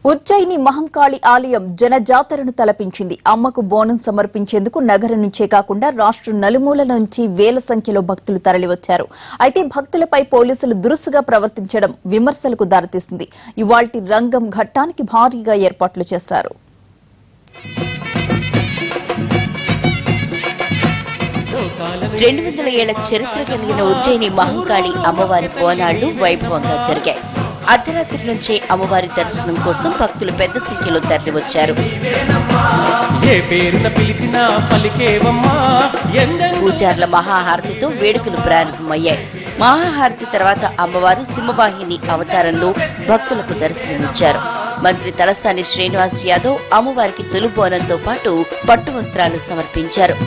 ఉజ్జయిని మహంకాళి ఆలయం జనజాతరను తలపించింది అమ్మకు బోనం సమర్పించేందుకు నగరం నుంచే కాకుండా రాష్ట్రం నలుమూలల నుంచి వేల సంఖ్యలో భక్తులు తరలివచ్చారు అయితే భక్తులపై పోలీసులు దురుసుగా ప్రవర్తించడం విమర్శలకు దారితీస్తుంది ఇవాల్టి రంగం ఘట్టానికి భారీగా ఏర్పాట్లు చేశారు రెండు వందల ఏళ్ల చరిత్ర కలిగిన ఉజ్జయిని మహంకాళి అమ్మవారి బోనాళ్లు వైభవంగా జరిగాయి అర్ధరాత్రి నుంచే అమ్మవారి దర్శనం కోసం భక్తులు పెద్ద సంఖ్యలో తరలివచ్చారు ఏ పేరున పిలిచినా పలికేవమ్మా ఎందెందు పూజార్ల మహాహారతితో వేడుకలు ప్రారంభమయ్యాయి మహాహారతి తర్వాత అమ్మవారు సింహవాహిని అవతారంలో భక్తులకు దర్శనమిచ్చారు మంత్రి తలసాని శ్రీనివాస్ యాదవ్ అమ్మవారికి తొలి బోనంతో పాటు పట్టు వస్త్రాలు సమర్పించారు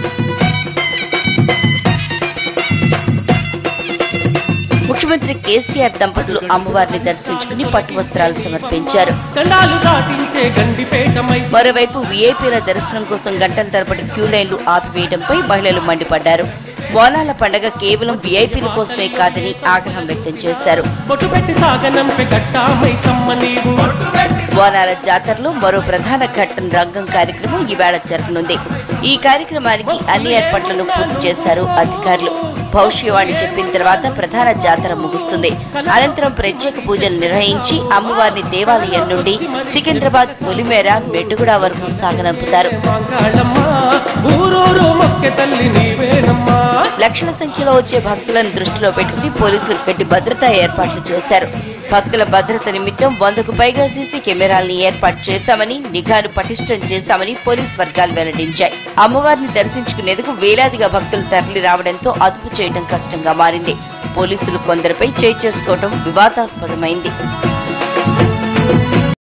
ముఖ్యమంత్రి కేసీఆర్ దంపతులు అమ్మవారిని దర్శించుకుని పట్టు వస్త్రాలు సమర్పించారు దండాలు దాటించే గండిపేటమై మరోవైపు వీఐపీల దర్శనం కోసం గంటల తరబడి క్యూ లైన్లు ఆపివేయడంపై మహిళలు మండిపడ్డారు బోనాల పండగ కేవలం వీఐపీల కోసమే కాదని ఆగ్రహం వ్యక్తం చేశారు బొట్టు పెట్టి సాగనంపే గట్టామై సమ్మ నీవు బోనాల జాతరలో మరో ప్రధాన ఘట్టం రంగం కార్యక్రమం ఈవేళ జరగనుంది ఈ కార్యక్రమానికి అన్ని ఏర్పాట్లను పూర్తి చేశారు అధికారులు భవిష్యవాణి చెప్పిన తర్వాత ప్రధాన జాతర ముగుస్తుంది అనంతరం ప్రత్యేక పూజలు నిర్వహించి అమ్మవారిని దేవాలయం నుండి సికింద్రాబాద్ పొలిమేర మెట్టుగూడ వరకు సాగనంపుతారు మాంగాళమ్మా ఊరూరు మొక్కె తల్లి నీవేనమ్మా లక్షల సంఖ్యలో వచ్చే భక్తులను దృష్టిలో పెట్టుకుని పోలీసులు గట్టి భద్రతా ఏర్పాట్లు చేశారు భక్తుల భద్రత నిమిత్తం వందకు పైగా సీసీ కెమెరాల్ని ఏర్పాటు చేశామని నిఘాను పటిష్టం చేశామని పోలీస్ వర్గాలు వెల్లడించాయి అమ్మవారిని దర్శించుకునేందుకు వేలాదిగా భక్తులు తరలి రావడంతో అదుపు చేయడం కష్టంగా మారింది పోలీసులు కొందరిపై చేయి చేసుకోవడం వివాదాస్పదమైంది